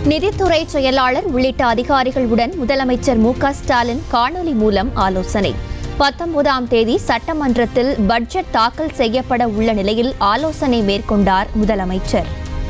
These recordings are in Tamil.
நிதித்துறை செயலாளர் உள்ளிட்ட அதிகாரிகளுடன் முதலமைச்சர் மு க ஸ்டாலின் காணொலி மூலம் ஆலோசனை பத்தொன்பதாம் தேதி சட்டமன்றத்தில் பட்ஜெட் தாக்கல் செய்யப்பட உள்ள நிலையில் ஆலோசனை மேற்கொண்டார் முதலமைச்சர்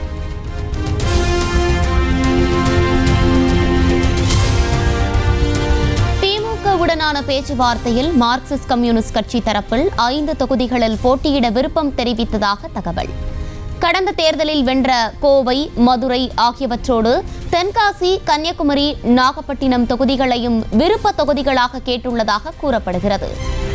திமுகவுடனான பேச்சுவார்த்தையில் மார்க்சிஸ்ட் கம்யூனிஸ்ட் கட்சி தரப்பில் ஐந்து தொகுதிகளில் போட்டியிட விருப்பம் தெரிவித்ததாக தகவல் கடந்த தேர்தலில் வென்ற கோவை மதுரை ஆகியவற்றோடு தென்காசி கன்னியாகுமரி நாகப்பட்டினம் தொகுதிகளையும் விருப்ப தொகுதிகளாக கேட்டுள்ளதாக கூறப்படுகிறது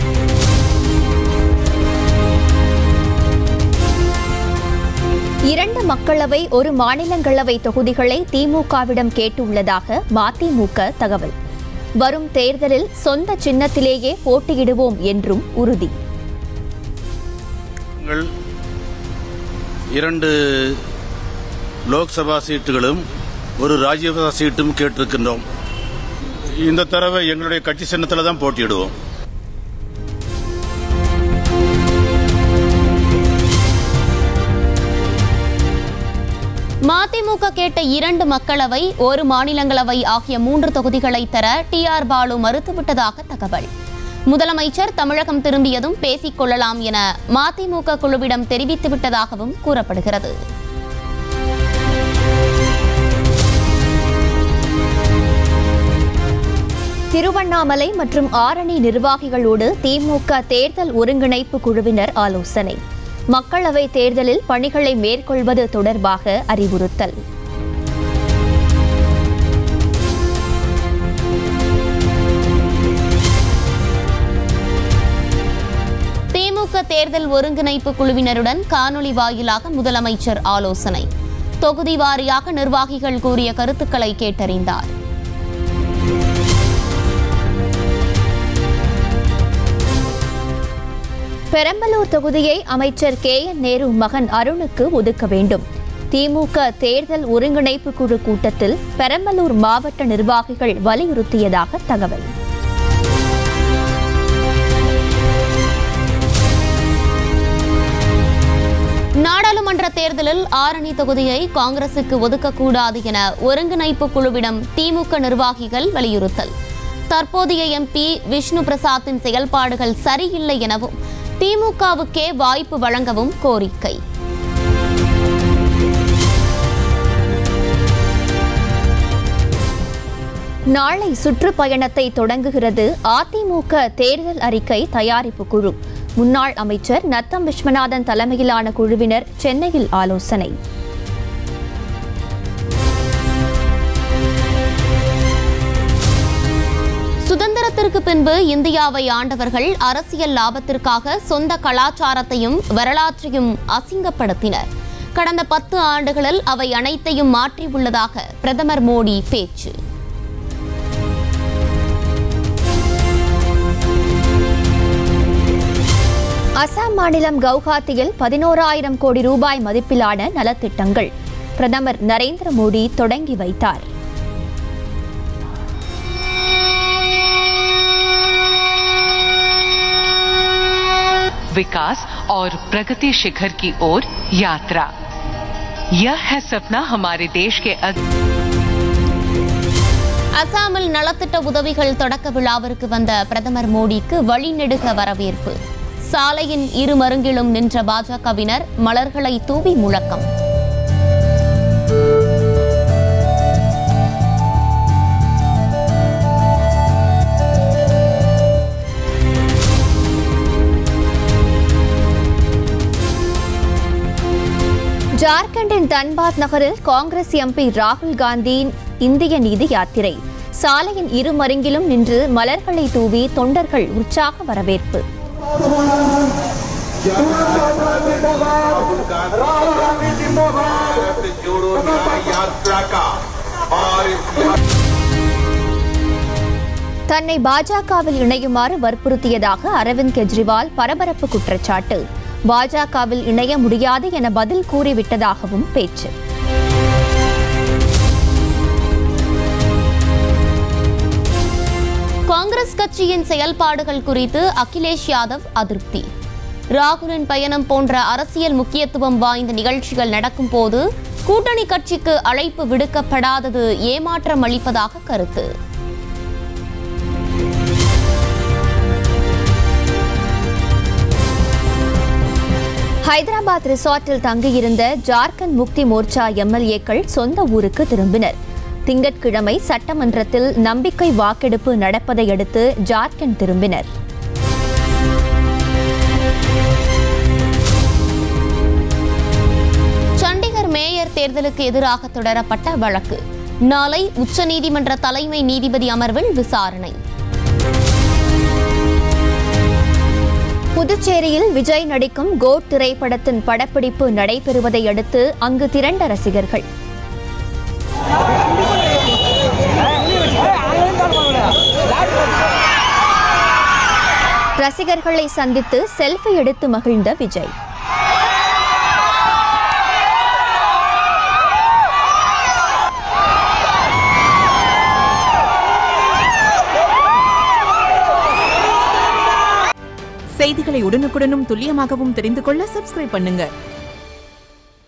இரண்டு மக்களவை ஒரு மாநிலங்களவை தொகுதிகளை திமுகவிடம் கேட்டுள்ளதாக மதிமுக தகவல் வரும் தேர்தலில் சொந்த சின்னத்திலேயே போட்டியிடுவோம் என்றும் உறுதி நாங்கள் இரண்டு லோக்சபா சீட்டுகளும் ஒரு ராஜ்யசபா சீட்டும் கேட்டிருக்கின்றோம் இந்த தடவை எங்களுடைய கட்சி சின்னத்தில் தான் போட்டியிடுவோம் மதிமுக கேட்ட இரண்டு மக்களவை ஒரு மாநிலங்களவை ஆகிய மூன்று தொகுதிகளை தர டி ஆர் பாலு மறுத்துவிட்டதாக தகவல் முதலமைச்சர் தமிழகம் திரும்பியதும் பேசிக் கொள்ளலாம் என மதிமுக குழுவிடம் தெரிவித்துவிட்டதாகவும் கூறப்படுகிறது திருவண்ணாமலை மற்றும் ஆரணி நிர்வாகிகளோடு திமுக தேர்தல் ஒருங்கிணைப்பு குழுவினர் ஆலோசனை மக்களவை தேர்தலில் பணிகளை மேற்கொள்வது தொடர்பாக அறிவுறுத்தல் திமுக தேர்தல் ஒருங்கிணைப்பு குழுவினருடன் காணொலி வாயிலாக முதலமைச்சர் ஆலோசனை தொகுதி வாரியாக நிர்வாகிகள் கூறிய கருத்துக்களை கேட்டறிந்தார் பெரம்பலூர் தொகுதியை அமைச்சர் கே என் நேரு மகன் அருணுக்கு ஒதுக்க வேண்டும் திமுக தேர்தல் ஒருங்கிணைப்பு குழு கூட்டத்தில் பெரம்பலூர் மாவட்ட நிர்வாகிகள் வலியுறுத்தியதாக தகவல் நாடாளுமன்ற தேர்தலில் ஆரணி தொகுதியை காங்கிரசுக்கு ஒதுக்கக்கூடாது என ஒருங்கிணைப்பு குழுவிடம் திமுக நிர்வாகிகள் வலியுறுத்தல் தற்போதைய எம்பி விஷ்ணு பிரசாத்தின் செயல்பாடுகள் சரியில்லை எனவும் திமுகவுக்கே வாய்ப்பு வழங்கவும் கோரிக்கை நாளை சுற்றுப்பயணத்தை தொடங்குகிறது அதிமுக தேர்தல் அறிக்கை தயாரிப்பு குழு முன்னாள் அமைச்சர் நத்தம் விஸ்வநாதன் தலைமையிலான குழுவினர் சென்னையில் ஆலோசனை சுதந்திரத்திற்கு பின்பு இந்தியாவை ஆண்டவர்கள் அரசியல் லாபத்திற்காக சொந்த கலாச்சாரத்தையும் வரலாற்றையும் அசிங்கப்படுத்தினர் கடந்த பத்து ஆண்டுகளில் அவை அனைத்தையும் மாற்றியுள்ளதாக பிரதமர் மோடி பேச்சு அசாம் மாநிலம் கவுஹாத்தியில் பதினோராயிரம் கோடி ரூபாய் மதிப்பிலான நலத்திட்டங்கள் பிரதமர் நரேந்திர மோடி தொடங்கி வைத்தார் विकास और प्रगति शिखर की ओर यात्रा यह है सपना हमारे देश के अग... அசாமில் நலத்திட்ட உதவிகள் தொடக்க விழாவிற்கு வந்த பிரதமர் மோடிக்கு வழிநெடுக வரவேற்பு சாலையின் இரு மருங்கிலும் நின்ற பாஜகவினர் மலர்களை தூவி முழக்கம் ஜார்க்கண்டின் தன்பாத் நகரில் காங்கிரஸ் எம்பி ராகுல் காந்தியின் இந்திய நீதி யாத்திரை சாலையின் இரு மருங்கிலும் நின்று மலர்களை தூவி தொண்டர்கள் உற்சாக வரவேற்பு से जोड़ो न्याय यात्रा का और इस தன்னை பாஜகவில் இணையுமாறு வற்புறுத்தியதாக அரவிந்த் கெஜ்ரிவால் பரபரப்பு குற்றச்சாட்டு பாஜகவில் இணைய முடியாது என பதில் கூறிவிட்டதாகவும் பேச்சு காங்கிரஸ் கட்சியின் செயல்பாடுகள் குறித்து அகிலேஷ் யாதவ் அதிருப்தி ராகுலின் பயணம் போன்ற அரசியல் முக்கியத்துவம் வாய்ந்த நிகழ்ச்சிகள் நடக்கும் போது கூட்டணி கட்சிக்கு அழைப்பு விடுக்கப்படாதது ஏமாற்றம் அளிப்பதாக கருத்து ஹைதராபாத் ரிசார்ட்டில் தங்கியிருந்த ஜார்க்கண்ட் முக்தி மோர்ச்சா எம்எல்ஏக்கள் சொந்த ஊருக்கு திரும்பினர் திங்கட்கிழமை சட்டமன்றத்தில் நம்பிக்கை வாக்கெடுப்பு நடப்பதை அடுத்து ஜார்க்கண்ட் திரும்பினர் சண்டிகர் மேயர் தேர்தலுக்கு எதிராக தொடரப்பட்ட வழக்கு நாளை உச்சநீதிமன்ற தலைமை நீதிபதி அமர்வில் விசாரணை புதுச்சேரியில் விஜய் நடிக்கும் கோட் திரைப்படத்தின் படப்பிடிப்பு நடைபெறுவதை அடுத்து அங்கு திரண்ட ரசிகர்கள் ரசிகர்களை சந்தித்து செல்ஃபி எடுத்து மகிழ்ந்த விஜய் செய்திகளை உடனுக்குடனும் துல்லியமாகவும் தெரிந்து கொள்ள சப்ஸ்கிரைப் பண்ணுங்க